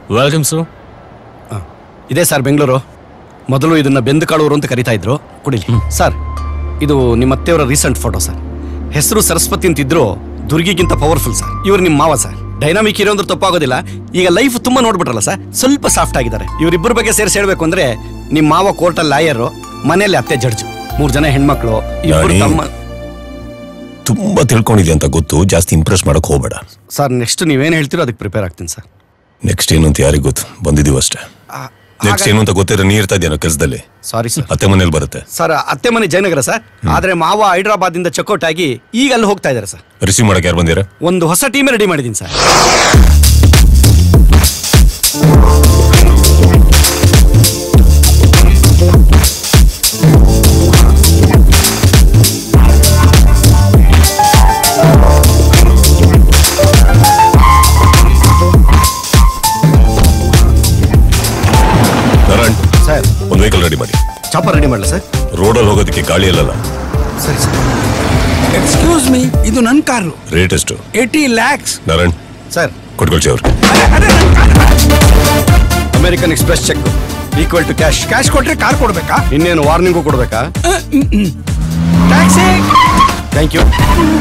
Welcome sir ಇದೇ sir Bengaluru ಮೊದಲು ಇದನ್ನ ಬೆಂದು ಕಾಳೂರು ಅಂತ ಕರಿತಾ ಇದ್ರು ಕುಡಿಲಿ ಸರ್ ಇದು ನಿಮ್ಮ ಅತ್ತೆಯವರ ರೀಸೆಂಟ್ ಫೋಟೋ ಸರ್ ಹೆಸರು ಸರಸ್ವತಿ ಅಂತಿದ್ರು ದುರ್ಗಿಗಿಂತ ಪವರ್ಫುಲ್ ಸರ್ ಇವ್ರು ನಿಮ್ಮ ಮಾವ ಸರ್ ಡೈನಾಮಿಕ್ ಹೀರೋ ಅಂದ್ರೆ ತಪ್ಪಾಗೋದಿಲ್ಲ ಈಗ ಲೈಫ್ ತುಂಬಾ ನೋಡ್ಬಿಟ್ರಲ್ಲ ಸರ್ ಸ್ವಲ್ಪ ಸಾಫ್ಟ್ ಆಗಿದ್ದಾರೆ ಇವರಿಬ್ಬರ ಬಗ್ಗೆ ಸೇರಿಸಿ ಹೇಳ್ಬೇಕು ಅಂದ್ರೆ ನಿಮ್ಮ ಮಾವ ಕೋರ್ಟಲ್ಲಿ ಲಾಯರು ಮನೆಯಲ್ಲಿ ಅತ್ತೆ ಜಡ್ಜು ಮೂರ್ ಜನ ಹೆಣ್ಮಕ್ಳು ಇಬ್ಬರು ನಾನಿ. ತಮ್ಮ ತುಂಬಾ ತಿಳ್ಕೊಂಡಿದ್ಯಾ ಅಂತ ಗೊತ್ತು ಜಾಸ್ತಿ ಇಂಪ್ರೆಸ್ ಮಾಡಕ್ ಹೋಗ್ಬೇಡ ಸರ್ ನೆಕ್ಸ್ಟ್ ನೀವೇನು ಹೇಳ್ತೀರೋ ಅದಕ್ಕೆ ಪ್ರಿಪೇರ್ ಆಗ್ತೀನಿ ಸರ್ ನೆಕ್ಸ್ಟ್ ಏನು ಅಂತ ಯಾರಿಗ್ ಗೊತ್ತು ಬಂದಿದೀವಿ ಅಷ್ಟೇ ನೆಕ್ಸ್ಟ್ ಏನು ಅಂತ ಗೊತ್ತಿರ ನೀ ಇರ್ತಾ ಇದೆಯಾ ಕೆಲಸದಲ್ಲಿ ಸಾರಿ ಸರ್ ಅತ್ತೆ ಮನೇಲಿ ಬರುತ್ತೆ ಸರ್ ಅತ್ತೆ ಮನೆ ಜಯನಗರ ಸರ್ ಆದ್ರೆ ಮಾವ ಹೈದರಾಬಾದ್ ಇಂದ ಚೆಕ್ಔಟ್ ಆಗಿ ಈಗ ಅಲ್ಲಿ ಹೋಗ್ತಾ ಇದ್ದಾರೆ ಸರ್ ರಿಸೀವ್ ಮಾಡಕ್ ಯಾರು ಬಂದಿರ ಒಂದು ಹೊಸ ಟೀಮ್ ರೆಡಿ ಮಾಡಿದ್ದೀನಿ ಸರ್ ನಾರಾಯಣ್ ಸರ್ ಒಂದ್ ವೆಹಿಕಲ್ ರೆಡಿ ಮಾಡಿ ಚಾಪರ್ ರೆಡಿ ಮಾಡಲ ಸರ್ ರೋಡಲ್ಲಿ ಹೋಗೋದಕ್ಕೆ ಗಾಳಿ ಅಲ್ಲಲ್ಲ ಸರಿ ಸರ್ ಎಕ್ಸ್ಕ್ಯೂಸ್ ಮೀ ಇದು ನನ್ನ ಕಾರು ರೇಟ್ ಎಷ್ಟು ಏಟಿ ಲ್ಯಾಕ್ಸ್ ನಾರಾಯಣ್ ಸರ್ ಕೊಟ್ಕೊಳ್ಸಿ ಅವ್ರು American Express cheque equal to cash cash ಕೊಟ್ರೆ ಕಾರ್ ಕೊಡ್ಬೇಕಾ ಇನ್ನೇನು ವಾರ್ನಿಂಗು ಕೊಡ್ಬೇಕಾ ಟ್ಯಾಕ್ಸಿ ಥ್ಯಾಂಕ್ ಯು